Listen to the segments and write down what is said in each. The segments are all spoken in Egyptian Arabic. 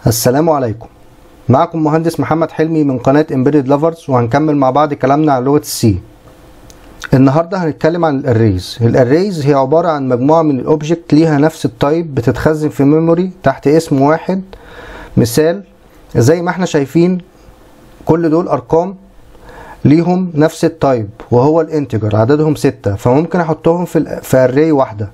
السلام عليكم معكم مهندس محمد حلمي من قناة Embedded Lovers وهنكمل مع بعض كلامنا عن لغة السي النهاردة هنتكلم عن الاريز الاريز هي عبارة عن مجموعة من الاوبجكت ليها نفس التايب بتتخزن في ميموري تحت اسم واحد مثال زي ما احنا شايفين كل دول ارقام ليهم نفس التايب وهو الانتجر عددهم ستة فممكن احطهم في ال في اري واحدة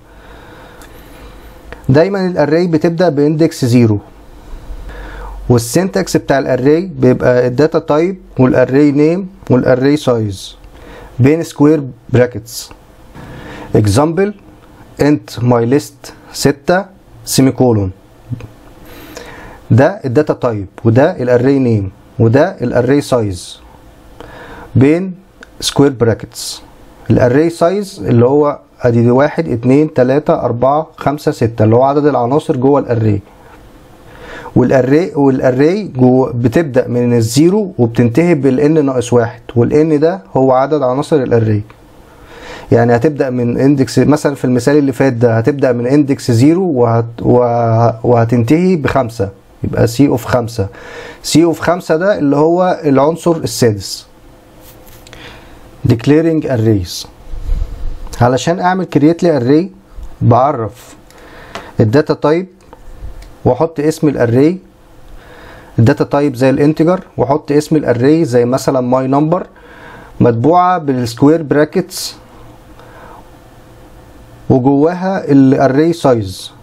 دايما الاري بتبدأ باندكس زيرو والسنتكس بتاع الاري بيبقى الداتا تايب والاري نيم والاري سايز بين سكوير براكتس اكزامبل انت ماي ليست 6 سيمي كولون ده الداتا تايب وده الاري نيم وده الاري سايز بين سكوير براكتس الاري سايز اللي هو ادي دي واحد اتنين تلاتة اربعة خمسة ستة اللي هو عدد العناصر جوه الاري والاري والاري جوه بتبدا من الزيرو وبتنتهي بالان ناقص واحد والان ده هو عدد عناصر الاري يعني هتبدا من اندكس مثلا في المثال اللي فات ده هتبدا من اندكس زيرو وهت وهتنتهي بخمسه يبقى سي اوف خمسه سي اوف خمسه ده اللي هو العنصر السادس declaring arrays علشان اعمل create لي array بعرف الداتا تايب واحط اسم الاري الداتا تايب زي الانتجر واحط اسم الاري زي مثلا ماي نمبر مطبوعه بالسكوير براكتس وجواها الاري سايز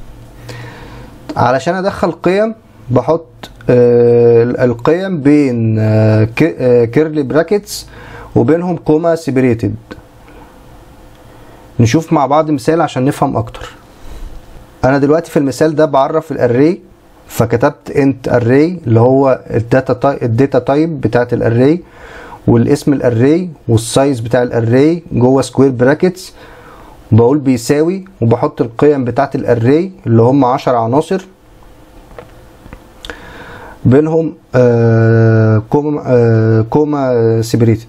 علشان ادخل قيم بحط آه القيم بين آه كيرلي براكتس وبينهم كوما سيبريتد نشوف مع بعض مثال عشان نفهم اكتر انا دلوقتي في المثال ده بعرف الاري فكتبت انت اري اللي هو الداتا تايب الداتا تايب بتاعت الاري والاسم الاري والسايز بتاع الاري جوه سكوير براكتس بقول بيساوي وبحط القيم بتاعت الاري اللي هم 10 عناصر بينهم آه كوما آه كوما سيبريتد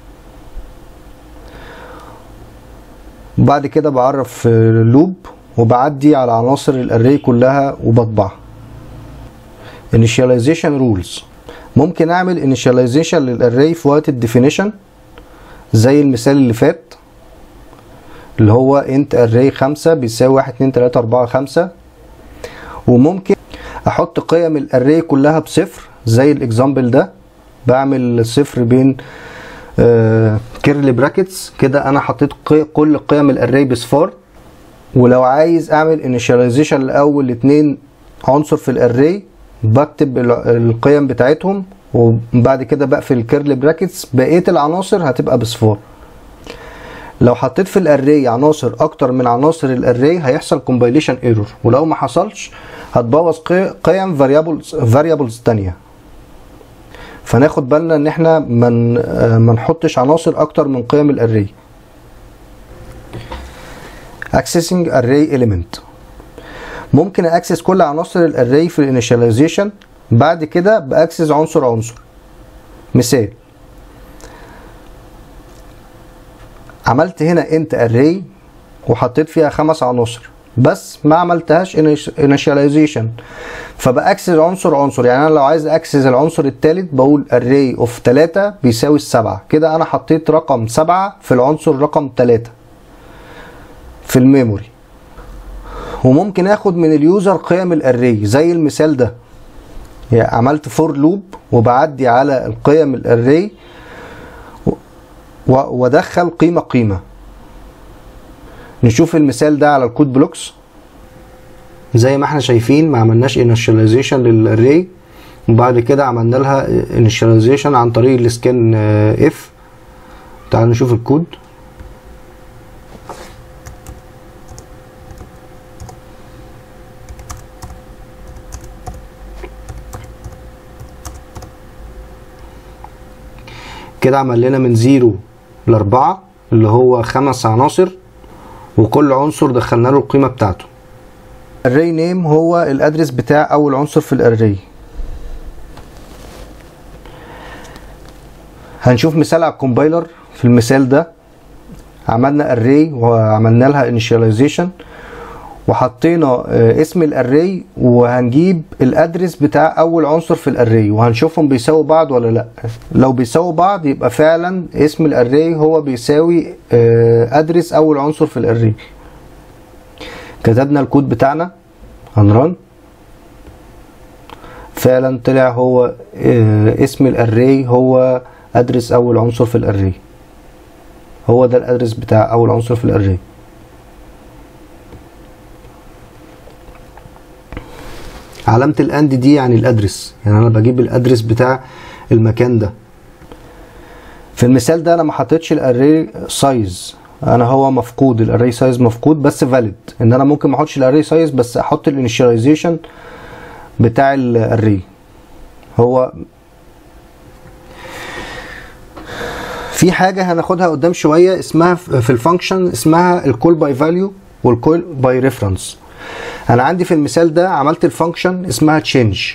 بعد كده بعرف لوب وبعدي على عناصر الاري كلها وبطبعها initialization rules ممكن اعمل initialization للاري في وقت الديفينيشن زي المثال اللي فات اللي هو int array 5 بيساوي 1 2 3 4 5 وممكن احط قيم الاري كلها بصفر زي الاكزامبل ده بعمل صفر بين كيرلي براكتس كده انا حطيت كل قيم الاري بصفار ولو عايز اعمل انيشاليزيشن لاول اتنين عنصر في الاري بكتب القيم بتاعتهم وبعد كده بقفل الكيرلي براكتس بقيه العناصر هتبقى بصفار لو حطيت في الاري عناصر اكتر من عناصر الاري هيحصل كومبايليشن ايرور ولو ما حصلش هتبوظ قيم فاريبلز فاريبلز تانية فناخد بالنا ان احنا من ما نحطش عناصر اكتر من قيم الاري accessing array element ممكن اكسس كل عناصر الاري في الانيشاليزيشن بعد كده باكسس عنصر عنصر مثال عملت هنا انت array وحطيت فيها خمس عناصر بس ما عملتهاش انيشاليزيشن فباكسس عنصر عنصر يعني انا لو عايز اكسس العنصر الثالث بقول array اوف 3 بيساوي السبعة كده انا حطيت رقم 7 في العنصر رقم 3 في الميموري وممكن اخد من اليوزر قيم الاري زي المثال ده يعني عملت فور لوب وبعدي على القيم الاري وادخل قيمه قيمه نشوف المثال ده على الكود بلوكس زي ما احنا شايفين ما عملناش انيشاليزيشن للاري وبعد كده عملنا لها انيشاليزيشن عن طريق السكان اف تعالوا نشوف الكود كده عمل لنا من زيرو لأربعة اللي هو خمس عناصر وكل عنصر دخلنا له القيمة بتاعته الري نيم هو الادرس بتاع اول عنصر في الاري هنشوف مثال على الكومبايلر في المثال ده عملنا array وعملنا لها initialization وحطينا آه، اسم الاري وهنجيب الادرس بتاع اول عنصر في الاري وهنشوفهم بيساووا بعض ولا لا لو بيساووا بعض يبقى فعلا اسم الاري هو بيساوي آه، ادرس اول عنصر في الاري كتبنا الكود بتاعنا هنرن فعلا طلع هو آه، اسم الاري هو ادرس اول عنصر في الاري هو ده الادرس بتاع اول عنصر في الاري علامة الاند دي يعني الادرس يعني انا بجيب الادرس بتاع المكان ده في المثال ده انا ما حطيتش الاري سايز انا هو مفقود الاري سايز مفقود بس فاليد ان انا ممكن ما احطش الاري سايز بس احط الانيشاليزيشن بتاع الاري هو في حاجة هناخدها قدام شوية اسمها في الفانكشن اسمها الكول باي فاليو والكول باي ريفرنس انا عندي في المثال ده عملت الفانكشن اسمها تشينج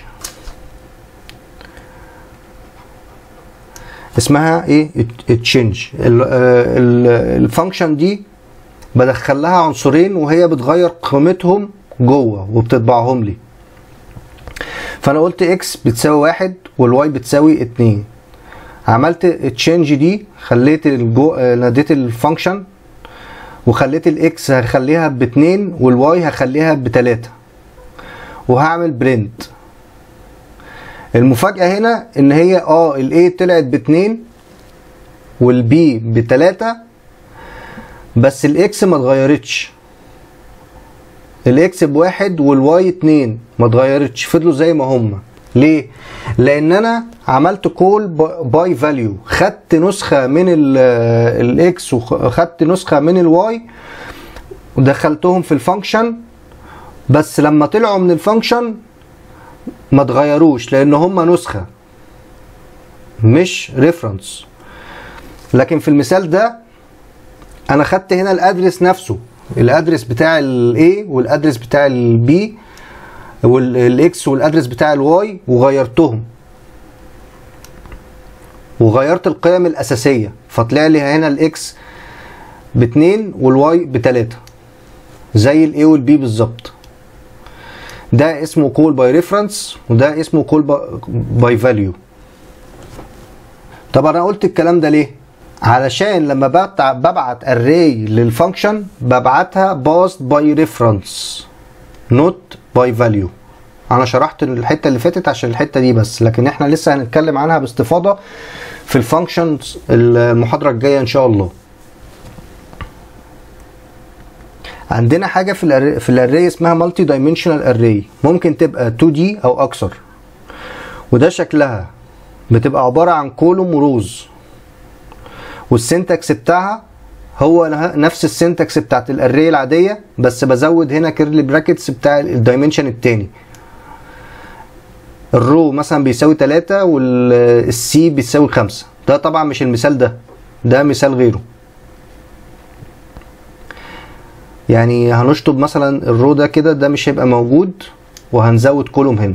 اسمها ايه تشينج الفانكشن دي بدخل لها عنصرين وهي بتغير قيمتهم جوه وبتطبعهم لي فانا قلت اكس بتساوي واحد والواي بتساوي اتنين عملت التشينج دي خليت الجو آه، ناديت الفانكشن وخليت الاكس هخليها باتنين والواي هخليها بتلاتة وهعمل برنت المفاجأة هنا ان هي اه الاي طلعت باتنين والبي بتلاتة بس الاكس ما اتغيرتش الاكس بواحد والواي اتنين ما اتغيرتش فضلوا زي ما هما ليه؟ لان انا عملت كول باي فاليو خدت نسخه من الاكس وخدت نسخه من الواي ودخلتهم في الفانكشن بس لما طلعوا من الفانكشن ما اتغيروش لان هما نسخه مش ريفرنس لكن في المثال ده انا خدت هنا الادرس نفسه الادرس بتاع الاي والادرس بتاع البي والاكس والادرس بتاع الواي وغيرتهم وغيرت القيم الاساسيه فطلع لي هنا الاكس باتنين والواي بتلاتة زي الاي والبي بالظبط ده اسمه كول باي ريفرنس وده اسمه كول باي فاليو طب انا قلت الكلام ده ليه علشان لما ببعت ببعت array للفانكشن ببعتها باست باي ريفرنس نوت باي فاليو انا شرحت الحته اللي فاتت عشان الحته دي بس لكن احنا لسه هنتكلم عنها باستفاضه في الفانكشنز المحاضره الجايه ان شاء الله عندنا حاجه في الاري في الاري اسمها مالتي دايمنشنال اري ممكن تبقى 2 دي او اكثر وده شكلها بتبقى عباره عن كولوم وروز والسنتكس بتاعها هو نفس السنتكس بتاعت الاري العاديه بس بزود هنا كيرلي براكتس بتاع الدايمنشن التاني الرو مثلا بيساوي 3 والسي بيساوي 5 ده طبعا مش المثال ده ده مثال غيره يعني هنشطب مثلا الرو ده كده ده مش هيبقى موجود وهنزود كولوم هنا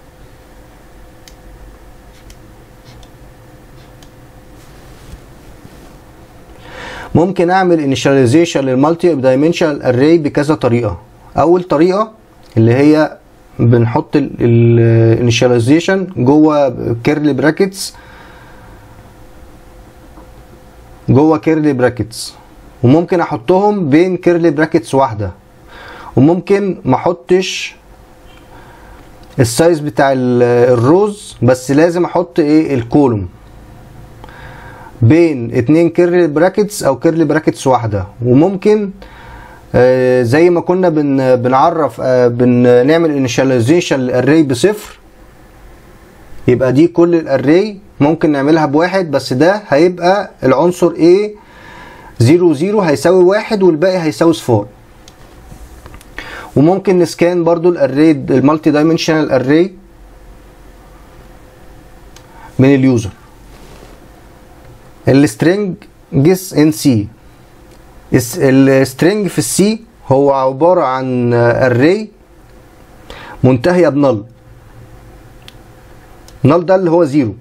ممكن اعمل انيشاليزيشن للمالتي دايمنشنال اري بكذا طريقه اول طريقه اللي هي بنحط الانيشاليزيشن جوه كيرلي براكتس جوه كيرلي براكتس وممكن احطهم بين كيرلي براكتس واحده وممكن ما احطش السايز بتاع الروز بس لازم احط ايه الكولوم بين اتنين كيرلي براكتس او كيرلي براكتس واحده وممكن آه زي ما كنا بن بنعرف آه بنعمل انيشاليزيشن للاري بصفر يبقى دي كل الاري ممكن نعملها بواحد بس ده هيبقى العنصر A 0 0 هيساوي واحد والباقي هيساوي صفار وممكن نسكان برضو الاري المالتي دايمنشنال اري من اليوزر السترنج جس ان سي السترنج في السي هو عبارة عن اري منتهية بنل نل ده اللي هو زيرو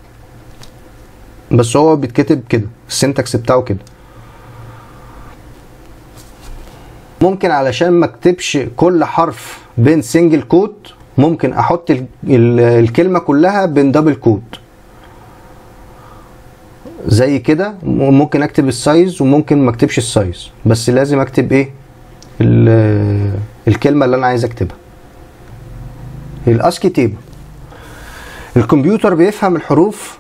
بس هو بيتكتب كده السنتكس بتاعه كده ممكن علشان ما اكتبش كل حرف بين سنجل كوت ممكن احط ال- ال- الكلمه كلها بين دبل كوت زي كده م- ممكن اكتب السايز وممكن ما اكتبش السايز بس لازم اكتب ايه ال- الكلمه اللي انا عايز اكتبها الاسكي تيبل الكمبيوتر بيفهم الحروف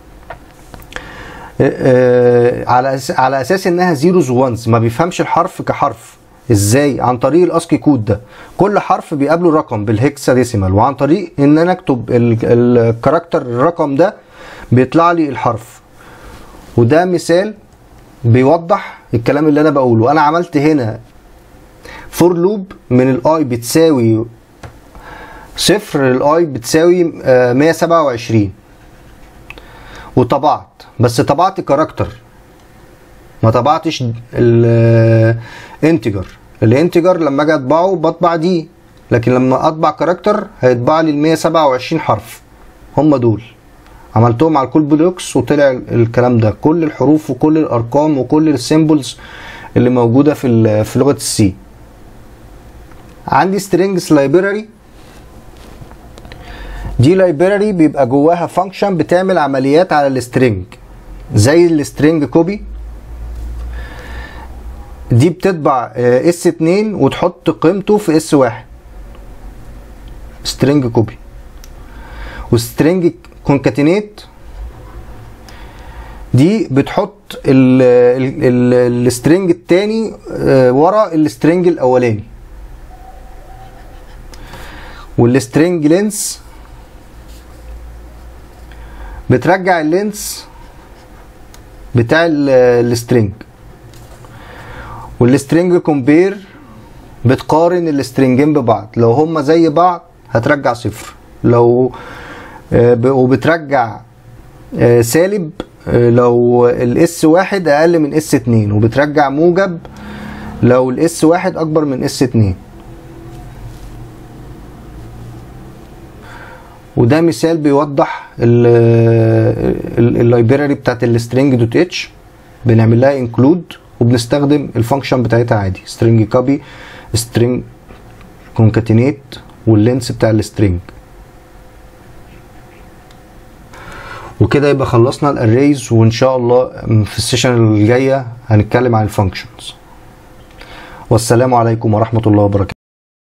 آه، على أس- على اساس انها زيروز وانز ما بيفهمش الحرف كحرف ازاي عن طريق الاسكي كود ده كل حرف بيقابله رقم بالهكساديسيمال وعن طريق ان انا اكتب ال- الكاركتر الرقم ده بيطلع لي الحرف وده مثال بيوضح الكلام اللي انا بقوله انا عملت هنا فور لوب من الاي بتساوي صفر الاي بتساوي آه، 127 وطبعت بس طبعت كاركتر ما طبعتش الانتجر الانتجر لما اجي اطبعه بطبع دي لكن لما اطبع كاركتر هيطبع لي ال 127 حرف هم دول عملتهم على الكول بلوكس وطلع الكلام ده كل الحروف وكل الارقام وكل السيمبلز اللي موجوده في ال- في لغه السي عندي strings library دي لايبراري بيبقى جواها فانكشن بتعمل عمليات على السترنج زي السترنج كوبي دي بتطبع اس 2 وتحط قيمته في اس 1 سترنج كوبي وسترنج كونكاتينيت دي بتحط السترنج التاني آه، ورا السترنج الاولاني والسترنج لينس بترجع اللينس بتاع ال- السترنج والسترنج كومبير بتقارن السترنجين ببعض لو هما زي بعض هترجع صفر لو آه، ب- وبترجع آه، سالب آه، لو الاس واحد اقل من اس اتنين وبترجع موجب لو الاس واحد اكبر من اس اتنين وده مثال بيوضح اللايبراري بتاعت السترنج دوت اتش بنعمل لها انكلود وبنستخدم الفانكشن بتاعتها عادي string كوبي string concatenate واللينس بتاع السترنج وكده يبقى خلصنا الاريز وان شاء الله في السيشن الجايه هنتكلم عن الفانكشنز والسلام عليكم ورحمه الله وبركاته